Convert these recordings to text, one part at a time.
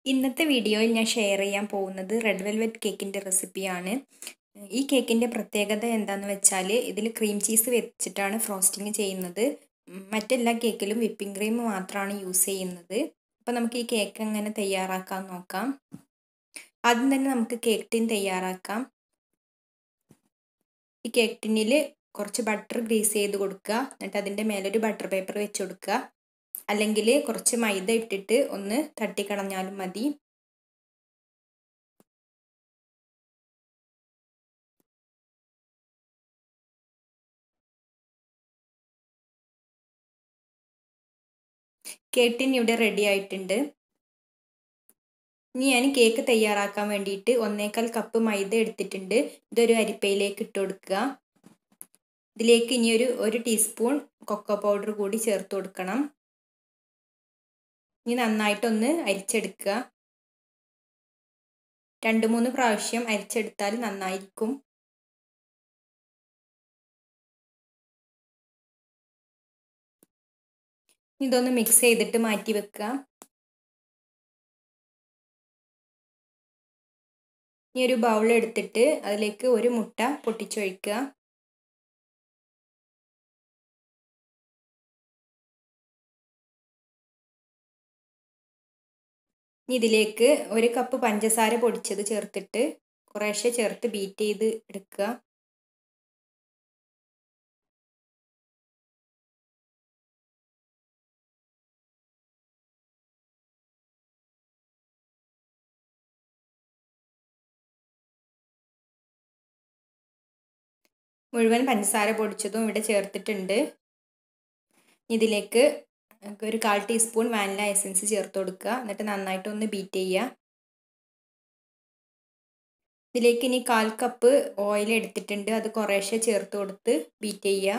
ഇന്നത്തെ വീഡിയോയിൽ ഞാൻ ഷെയർ ചെയ്യാൻ പോകുന്നത് റെഡ് വെൽവെറ്റ് കേക്കിൻ്റെ റെസിപ്പിയാണ് ഈ കേക്കിൻ്റെ പ്രത്യേകത എന്താണെന്ന് വെച്ചാൽ ഇതിൽ ക്രീം ചീസ് വെച്ചിട്ടാണ് ഫ്രോസ്റ്റിംഗ് ചെയ്യുന്നത് മറ്റെല്ലാ കേക്കിലും വിപ്പിംഗ് ക്രീം മാത്രമാണ് യൂസ് ചെയ്യുന്നത് അപ്പോൾ നമുക്ക് ഈ കേക്ക് എങ്ങനെ തയ്യാറാക്കാൻ നോക്കാം ആദ്യം തന്നെ നമുക്ക് കേക്ക് ടിൻ തയ്യാറാക്കാം ഈ കേക്ക് ടിന്നിൽ കുറച്ച് ബട്ടർ ഗ്രീസ് ചെയ്ത് കൊടുക്കുക എന്നിട്ട് അതിൻ്റെ മേലൊരു ബട്ടർ പേപ്പർ വെച്ച് കൊടുക്കുക അല്ലെങ്കിൽ കുറച്ച് മൈദ ഇട്ടിട്ട് ഒന്ന് തട്ടിക്കളഞ്ഞാലും മതി കേട്ടിൻ ഇവിടെ റെഡി ആയിട്ടുണ്ട് ഇനി ഞാൻ കേക്ക് തയ്യാറാക്കാൻ വേണ്ടിയിട്ട് ഒന്നേക്കാൽ കപ്പ് മൈദ എടുത്തിട്ടുണ്ട് ഇതൊരു അരിപ്പയിലേക്ക് ഇട്ട് കൊടുക്കുക ഇതിലേക്ക് ഇനി ഒരു ഒരു ടീസ്പൂൺ കൊക്കോ പൗഡർ കൂടി ചേർത്ത് കൊടുക്കണം ഇനി നന്നായിട്ടൊന്ന് അരിച്ചെടുക്കുക രണ്ട് മൂന്ന് പ്രാവശ്യം അരിച്ചെടുത്താൽ നന്നായിരിക്കും ഇതൊന്ന് മിക്സ് ചെയ്തിട്ട് മാറ്റി വെക്കുക ഇനി ഒരു ബൗൾ എടുത്തിട്ട് അതിലേക്ക് ഒരു മുട്ട പൊട്ടിച്ചൊഴിക്കുക ഇതിലേക്ക് ഒരു കപ്പ് പഞ്ചസാര പൊടിച്ചത് ചേർത്തിട്ട് കുറേശ്ശെ ചേർത്ത് ബീറ്റ് ചെയ്ത് എടുക്കുക മുഴുവൻ പഞ്ചസാര പൊടിച്ചതും ഇവിടെ ചേർത്തിട്ടുണ്ട് ഇതിലേക്ക് ഒരു കാൽ ടീസ്പൂൺ വാനില എസൻസ് ചേർത്ത് കൊടുക്കുക എന്നിട്ട് നന്നായിട്ടൊന്ന് ബീറ്റ് ചെയ്യുക ഇതിലേക്ക് ഇനി കാൽ കപ്പ് ഓയിൽ എടുത്തിട്ടുണ്ട് അത് കുറേശ്ശെ ചേർത്ത് കൊടുത്ത് ബീറ്റ് ചെയ്യുക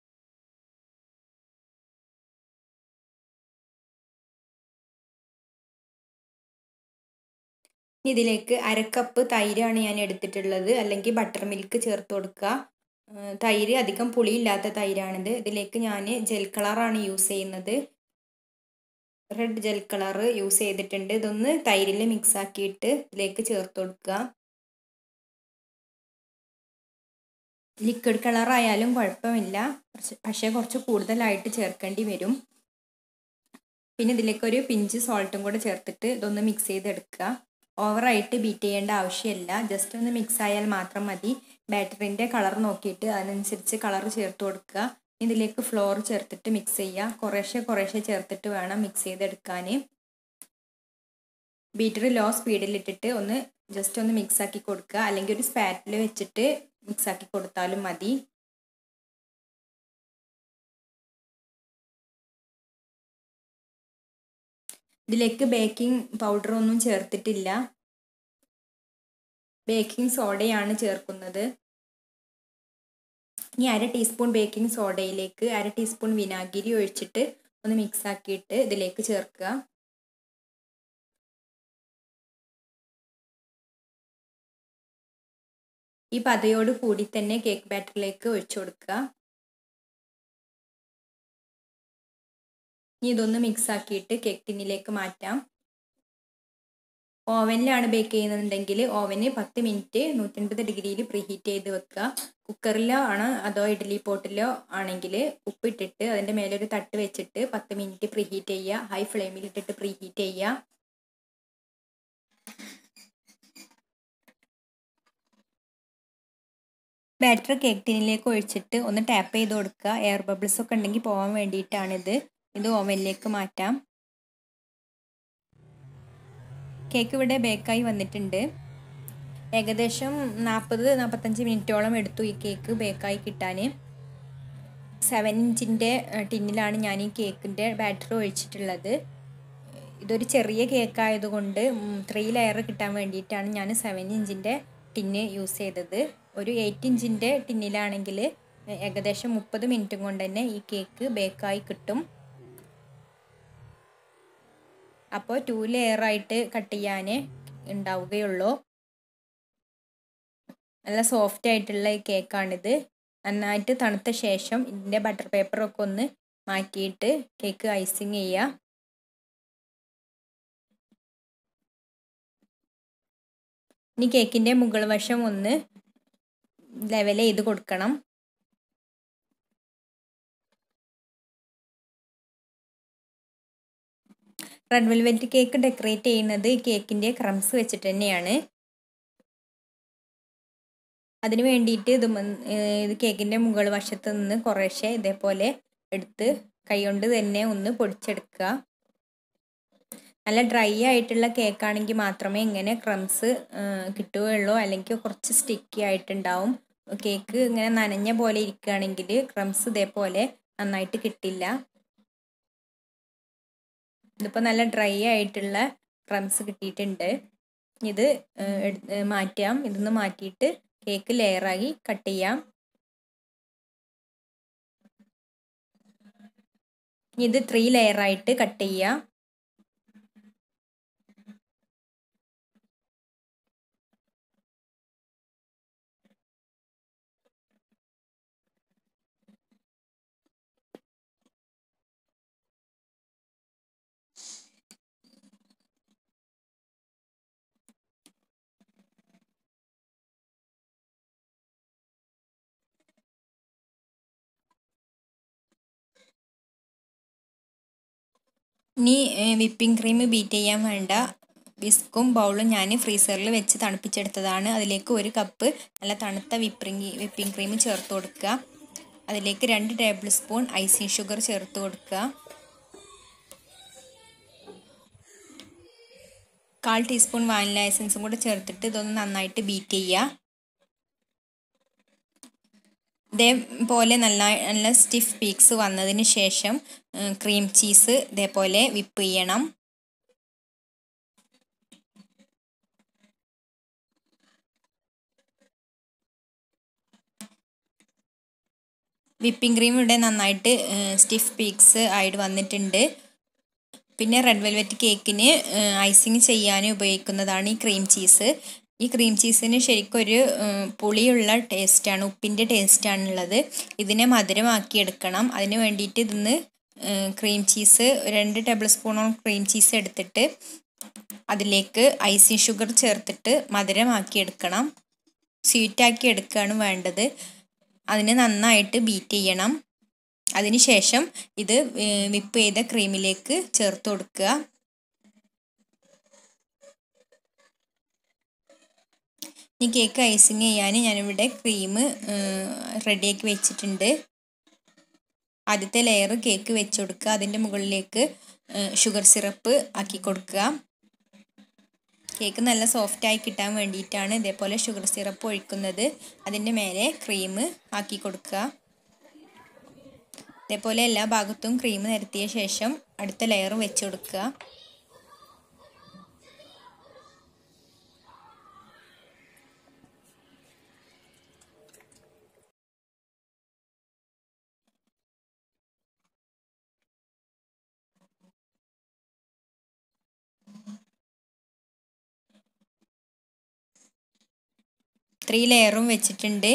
ഇതിലേക്ക് അരക്കപ്പ് തൈരാണ് ഞാൻ എടുത്തിട്ടുള്ളത് അല്ലെങ്കിൽ ബട്ടർ മിൽക്ക് ചേർത്ത് കൊടുക്കുക തൈര് അധികം പുളിയില്ലാത്ത തൈരാണിത് ഇതിലേക്ക് ഞാൻ ജെൽ കളറാണ് യൂസ് ചെയ്യുന്നത് റെഡ് ജെൽ കളർ യൂസ് ചെയ്തിട്ടുണ്ട് ഇതൊന്ന് തൈരിൽ മിക്സ് ആക്കിയിട്ട് ഇതിലേക്ക് ചേർത്ത് കൊടുക്കുക ലിക്വിഡ് കളർ ആയാലും കുഴപ്പമില്ല പക്ഷേ കുറച്ച് കൂടുതലായിട്ട് ചേർക്കേണ്ടി വരും പിന്നെ ഇതിലേക്ക് ഒരു പിഞ്ച് സോൾട്ടും കൂടെ ചേർത്തിട്ട് ഇതൊന്ന് മിക്സ് ചെയ്തെടുക്കുക ഓവറായിട്ട് ബീറ്റ് ചെയ്യേണ്ട ആവശ്യമില്ല ജസ്റ്റ് ഒന്ന് മിക്സ് ആയാൽ മാത്രം മതി ബാറ്ററിൻ്റെ കളർ നോക്കിയിട്ട് അതിനനുസരിച്ച് കളർ ചേർത്ത് കൊടുക്കുക ഇതിലേക്ക് ഫ്ലോർ ചേർത്തിട്ട് മിക്സ് ചെയ്യുക കുറേശ്ശെ കുറേശ്ശെ ചേർത്തിട്ട് വേണം മിക്സ് ചെയ്തെടുക്കാൻ ബീറ്റർ ലോ സ്പീഡിലിട്ടിട്ട് ഒന്ന് ജസ്റ്റ് ഒന്ന് മിക്സ് ആക്കി കൊടുക്കുക അല്ലെങ്കിൽ ഒരു സ്പാറ്റിൽ വെച്ചിട്ട് മിക്സ് ആക്കി കൊടുത്താലും മതി ഇതിലേക്ക് ബേക്കിംഗ് പൗഡർ ഒന്നും ചേർത്തിട്ടില്ല ബേക്കിംഗ് സോഡയാണ് ചേർക്കുന്നത് ഇനി അര ടീസ്പൂൺ ബേക്കിംഗ് സോഡയിലേക്ക് അര ടീസ്പൂൺ വിനാഗിരി ഒഴിച്ചിട്ട് ഒന്ന് മിക്സ് ആക്കിയിട്ട് ഇതിലേക്ക് ചേർക്കുക ഈ പതയോട് കൂടി തന്നെ കേക്ക് ബാറ്ററിലേക്ക് ഒഴിച്ചു കൊടുക്കുക ഇനി ഇതൊന്ന് മിക്സ് ആക്കിയിട്ട് കേക്ക് ടിന്നിലേക്ക് മാറ്റാം ഓവനിലാണ് ബേക്ക് ചെയ്യുന്നുണ്ടെങ്കിൽ ഓവന് പത്ത് മിനിറ്റ് നൂറ്റൻപത് ഡിഗ്രിയിൽ പ്രീഹീറ്റ് ചെയ്ത് വെക്കുക കുക്കറിലോ ആണ് അതോ ഇഡ്ഡലി പോട്ടിലോ ആണെങ്കിൽ ഉപ്പിട്ടിട്ട് അതിൻ്റെ മേലെ ഒരു തട്ട് വെച്ചിട്ട് പത്ത് മിനിറ്റ് പ്രീഹീറ്റ് ചെയ്യുക ഹൈ ഫ്ലെയിമിൽ ഇട്ടിട്ട് പ്രീഹീറ്റ് ചെയ്യുക ബാറ്റർ കേക്ക് ടിന്നിലേക്ക് ഒഴിച്ചിട്ട് ഒന്ന് ടാപ്പ് ചെയ്ത് കൊടുക്കുക എയർ ബബിൾസ് ഒക്കെ ഉണ്ടെങ്കിൽ പോകാൻ വേണ്ടിയിട്ടാണിത് ഇത് ഓവനിലേക്ക് മാറ്റാം കേക്ക് ഇവിടെ ബേക്കായി വന്നിട്ടുണ്ട് ഏകദേശം നാൽപ്പത് നാൽപ്പത്തഞ്ച് മിനിറ്റോളം എടുത്തു ഈ കേക്ക് ബേക്കായി കിട്ടാൻ സെവൻ ഇഞ്ചിൻ്റെ ടിന്നിലാണ് ഞാൻ ഈ കേക്കിൻ്റെ ബാറ്റർ ഒഴിച്ചിട്ടുള്ളത് ഇതൊരു ചെറിയ കേക്ക് ആയതുകൊണ്ട് ത്രീ ലെയർ കിട്ടാൻ വേണ്ടിയിട്ടാണ് ഞാൻ സെവൻ ഇഞ്ചിൻ്റെ ടിന്ന് യൂസ് ചെയ്തത് ഒരു എയ്റ്റ് ഇഞ്ചിൻ്റെ ടിന്നിലാണെങ്കിൽ ഏകദേശം മുപ്പത് മിനിറ്റും കൊണ്ട് തന്നെ ഈ കേക്ക് ബേക്കായി കിട്ടും അപ്പോൾ ടു ലെയറായിട്ട് കട്ട് ചെയ്യാൻ ഉണ്ടാവുകയുള്ളൂ നല്ല സോഫ്റ്റ് ആയിട്ടുള്ള ഈ കേക്കാണിത് നന്നായിട്ട് തണുത്ത ശേഷം ഇതിൻ്റെ ബട്ടർ പേപ്പറൊക്കെ ഒന്ന് മാറ്റിയിട്ട് കേക്ക് ഐസിങ് ചെയ്യുക ഇനി കേക്കിൻ്റെ മുകൾ വശം ഒന്ന് ലെവൽ ചെയ്ത് കൊടുക്കണം റെഡ് വെൽവെറ്റ് കേക്ക് ഡെക്കറേറ്റ് ചെയ്യുന്നത് കേക്കിൻ്റെ ക്രംസ് വെച്ചിട്ട് തന്നെയാണ് അതിന് വേണ്ടിയിട്ട് ഇത് ഇത് കേക്കിൻ്റെ മുകൾ വശത്ത് നിന്ന് കുറേശ്ശെ ഇതേപോലെ എടുത്ത് കൈകൊണ്ട് തന്നെ ഒന്ന് പൊടിച്ചെടുക്കുക നല്ല ഡ്രൈ ആയിട്ടുള്ള കേക്കാണെങ്കിൽ മാത്രമേ ഇങ്ങനെ ക്രംസ് കിട്ടുകയുള്ളൂ അല്ലെങ്കിൽ കുറച്ച് സ്റ്റിക്കി ആയിട്ടുണ്ടാവും കേക്ക് ഇങ്ങനെ നനഞ്ഞ പോലെ ഇരിക്കുകയാണെങ്കിൽ ക്രംസ് ഇതേപോലെ നന്നായിട്ട് കിട്ടില്ല ഇതിപ്പോൾ നല്ല ഡ്രൈ ആയിട്ടുള്ള ക്രംസ് കിട്ടിയിട്ടുണ്ട് ഇത് മാറ്റാം ഇതൊന്ന് മാറ്റിയിട്ട് കേക്ക് ലെയറായി കട്ട് ചെയ്യാം ഇത് ത്രീ ലെയറായിട്ട് കട്ട് ചെയ്യാം ഇനി വിപ്പിംഗ് ക്രീം ബീറ്റ് ചെയ്യാൻ വേണ്ട വിസ്കും ബൗളും ഞാൻ ഫ്രീസറിൽ വെച്ച് തണുപ്പിച്ചെടുത്തതാണ് അതിലേക്ക് ഒരു കപ്പ് നല്ല തണുത്ത വിപ്പിംഗ് വിപ്പിംഗ് ക്രീം ചേർത്ത് കൊടുക്കുക അതിലേക്ക് രണ്ട് ടേബിൾ സ്പൂൺ ഐസിങ് ഷുഗർ ചേർത്ത് കൊടുക്കുക കാൽ ടീസ്പൂൺ വാനില എസൻസും കൂടെ ചേർത്തിട്ട് ഇതൊന്ന് നന്നായിട്ട് ബീറ്റ് ചെയ്യുക ഇതേപോലെ നല്ല നല്ല സ്റ്റിഫ് പീക്സ് വന്നതിന് ശേഷം ക്രീം ചീസ് ഇതേപോലെ വിപ്പ് ചെയ്യണം വിപ്പിംഗ് ക്രീം ഇവിടെ നന്നായിട്ട് സ്റ്റിഫ് പീക്സ് ആയിട്ട് വന്നിട്ടുണ്ട് പിന്നെ റെഡ് വെൽവെറ്റ് കേക്കിന് ഐസിങ് ചെയ്യാൻ ഉപയോഗിക്കുന്നതാണ് ഈ ക്രീം ചീസ് ഈ ക്രീം ചീസിന് ശരിക്കും ഒരു പുളിയുള്ള ടേസ്റ്റാണ് ഉപ്പിൻ്റെ ടേസ്റ്റാണുള്ളത് ഇതിനെ മധുരമാക്കി എടുക്കണം അതിന് വേണ്ടിയിട്ട് ഇതിന്ന് ക്രീം ചീസ് രണ്ട് ടേബിൾ സ്പൂണോളം ക്രീം ചീസ് എടുത്തിട്ട് അതിലേക്ക് ഐസിങ് ഷുഗർ ചേർത്തിട്ട് മധുരമാക്കി എടുക്കണം സ്വീറ്റാക്കി എടുക്കുകയാണ് വേണ്ടത് അതിന് നന്നായിട്ട് ബീറ്റ് ചെയ്യണം അതിനുശേഷം ഇത് വിപ്പ് ചെയ്ത ക്രീമിലേക്ക് ചേർത്ത് കൊടുക്കുക ഈ കേക്ക് ഐസിങ് ചെയ്യാൻ ഞാനിവിടെ ക്രീം റെഡിയാക്കി വെച്ചിട്ടുണ്ട് ആദ്യത്തെ ലെയർ കേക്ക് വെച്ച് കൊടുക്കുക അതിൻ്റെ മുകളിലേക്ക് ഷുഗർ സിറപ്പ് ആക്കി കൊടുക്കുക കേക്ക് നല്ല സോഫ്റ്റായി കിട്ടാൻ വേണ്ടിയിട്ടാണ് ഇതേപോലെ ഷുഗർ സിറപ്പ് ഒഴിക്കുന്നത് അതിൻ്റെ മേലെ ക്രീം ആക്കി കൊടുക്കുക ഇതേപോലെ എല്ലാ ഭാഗത്തും ക്രീം നിരത്തിയ ശേഷം അടുത്ത ലെയർ വെച്ച് കൊടുക്കുക ത്രീ ലെയറും വെച്ചിട്ടുണ്ട്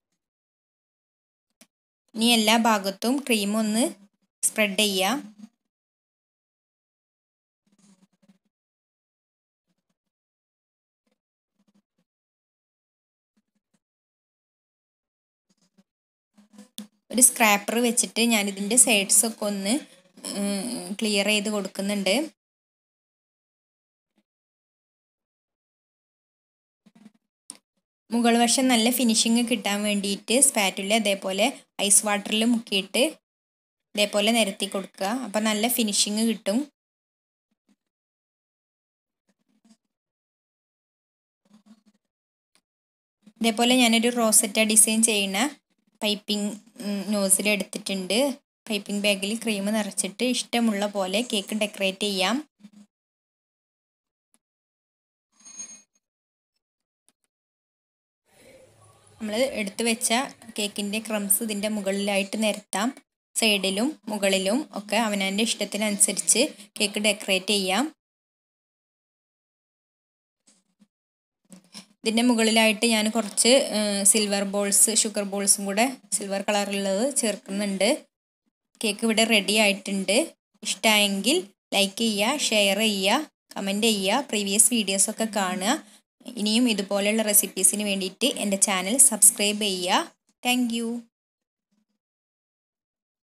ഇനി എല്ലാ ഭാഗത്തും ക്രീം ഒന്ന് സ്പ്രെഡ് ചെയ്യുക ഒരു സ്ക്രാപ്പർ വെച്ചിട്ട് ഞാനിതിൻ്റെ സൈഡ്സൊക്കെ ഒന്ന് ക്ലിയർ ചെയ്ത് കൊടുക്കുന്നുണ്ട് മുകൾ വശം നല്ല ഫിനിഷിങ് കിട്ടാൻ വേണ്ടിയിട്ട് സ്പാറ്റുല അതേപോലെ ഐസ് വാട്ടറിൽ മുക്കിയിട്ട് ഇതേപോലെ നിരത്തി കൊടുക്കുക അപ്പം നല്ല ഫിനിഷിങ് കിട്ടും ഇതേപോലെ ഞാനൊരു റോസറ്റ ഡിസൈൻ ചെയ്യുന്ന പൈപ്പിംഗ് നോസിൽ എടുത്തിട്ടുണ്ട് പൈപ്പിംഗ് ബാഗിൽ ക്രീം നിറച്ചിട്ട് ഇഷ്ടമുള്ള പോലെ കേക്ക് ഡെക്കറേറ്റ് ചെയ്യാം നമ്മൾ എടുത്തു വെച്ച കേക്കിൻ്റെ ക്രംസ് ഇതിൻ്റെ മുകളിലായിട്ട് നിരത്താം സൈഡിലും മുകളിലും ഒക്കെ അവനവൻ്റെ ഇഷ്ടത്തിനനുസരിച്ച് കേക്ക് ഡെക്കറേറ്റ് ചെയ്യാം ഇതിൻ്റെ മുകളിലായിട്ട് ഞാൻ കുറച്ച് സിൽവർ ബോൾസ് ഷുഗർ ബോൾസും കൂടെ സിൽവർ കളറുള്ളത് ചേർക്കുന്നുണ്ട് കേക്ക് ഇവിടെ റെഡി ആയിട്ടുണ്ട് ഇഷ്ടമായെങ്കിൽ ലൈക്ക് ചെയ്യുക ഷെയർ ചെയ്യുക കമൻറ്റ് ചെയ്യുക പ്രീവിയസ് വീഡിയോസൊക്കെ കാണുക ഇനിയും ഇതുപോലെയുള്ള റെസിപ്പീസിന് വേണ്ടിയിട്ട് എൻ്റെ ചാനൽ സബ്സ്ക്രൈബ് ചെയ്യുക താങ്ക്